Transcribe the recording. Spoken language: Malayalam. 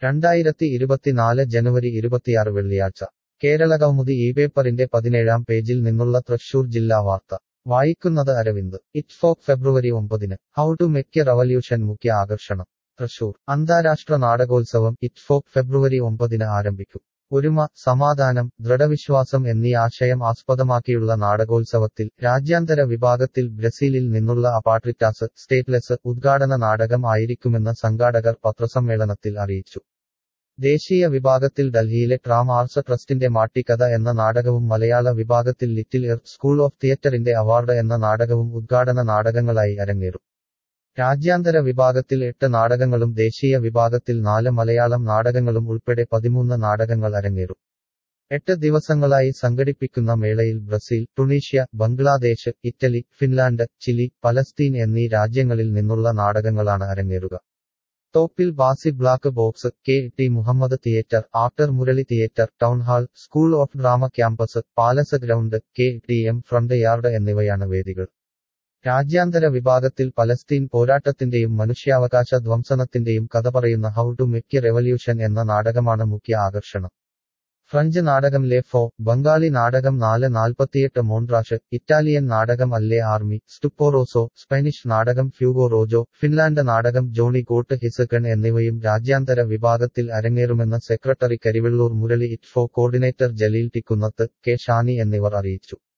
രണ്ടായിരത്തി ഇരുപത്തിനാല് ജനുവരി ഇരുപത്തിയാറ് വെള്ളിയാഴ്ച കേരളകൗമുദി ഈ പേപ്പറിന്റെ പതിനേഴാം പേജിൽ നിന്നുള്ള തൃശൂർ ജില്ലാ വാർത്ത വായിക്കുന്നത് അരവിന്ദ് ഇറ്റ്ഫോക് ഫെബ്രുവരി ഒമ്പതിന് ഹൗ ടു മെക്ക് റവല്യൂഷൻ മുഖ്യ ആകർഷണം തൃശൂർ അന്താരാഷ്ട്ര നാടകോത്സവം ഇറ്റ്ഫോക് ഫെബ്രുവരി ഒമ്പതിന് ആരംഭിക്കും ഒരുമ സമാധാനം ദൃഢവിശ്വാസം എന്നീ ആശയം ആസ്പദമാക്കിയുള്ള നാടകോത്സവത്തിൽ രാജ്യാന്തര വിഭാഗത്തിൽ ബ്രസീലിൽ നിന്നുള്ള അപാട്രിറ്റാസ് സ്റ്റേറ്റ്ലെസ് ഉദ്ഘാടന നാടകം ആയിരിക്കുമെന്ന് സംഘാടകർ പത്രസമ്മേളനത്തിൽ അറിയിച്ചു ദേശീയ വിഭാഗത്തിൽ ഡൽഹിയിലെ ട്രാം ആർട്സ് ട്രസ്റ്റിന്റെ മാട്ടിക്കഥ എന്ന നാടകവും മലയാള വിഭാഗത്തിൽ ലിറ്റിൽ എർ സ്കൂൾ ഓഫ് തിയേറ്ററിന്റെ അവാർഡ് എന്ന നാടകവും ഉദ്ഘാടന നാടകങ്ങളായി അരങ്ങേറും രാജ്യാന്തര വിഭാഗത്തിൽ എട്ട് നാടകങ്ങളും ദേശീയ വിഭാഗത്തിൽ നാല് മലയാളം നാടകങ്ങളും ഉൾപ്പെടെ പതിമൂന്ന് നാടകങ്ങൾ അരങ്ങേറും എട്ട് ദിവസങ്ങളായി സംഘടിപ്പിക്കുന്ന മേളയിൽ Brazil Tunisia Bangladesh Italy Finland Chile Palestine എന്നീ രാജ്യങ്ങളിൽ നിന്നുള്ള നാടകങ്ങളാണ് അരങ്ങേറുക ടോപ്പിൽ ബാസി black box K T Muhammad theatre actor Murali theatre town hall school of drama campus palace ground K T M front yard എന്നിവയാണ് വേദികൾ രാജ്യാന്തര വിഭാഗത്തിൽ പലസ്തീൻ പോരാട്ടത്തിന്റെയും മനുഷ്യാവകാശ ധ്വംസനത്തിന്റെയും കഥ പറയുന്ന ഹൗ ടു മെക്ക് റെവല്യൂഷൻ എന്ന നാടകമാണ് മുഖ്യ ആകർഷണം ഫ്രഞ്ച് നാടകം ലെ ഫോ ബംഗാളി നാടകം നാല് നാൽപ്പത്തിയെട്ട് മോൺട്രാഷ് ഇറ്റാലിയൻ നാടകം അല്ലേ ആർമി സ്റ്റുപ്പോറോസോ സ്പാനിഷ് നാടകം ഫ്യൂഗോ റോജോ ഫിൻലാൻഡ് നാടകം ജോണി കോട്ട് ഹിസഗൺ എന്നിവയും രാജ്യാന്തര വിഭാഗത്തിൽ അരങ്ങേറുമെന്ന് സെക്രട്ടറി കരിവെള്ളൂർ മുരളി ഇറ്റ്ഫോ കോർഡിനേറ്റർ ജലീൽ ടിക്കുന്നത്ത് കെ ഷാനി എന്നിവർ അറിയിച്ചു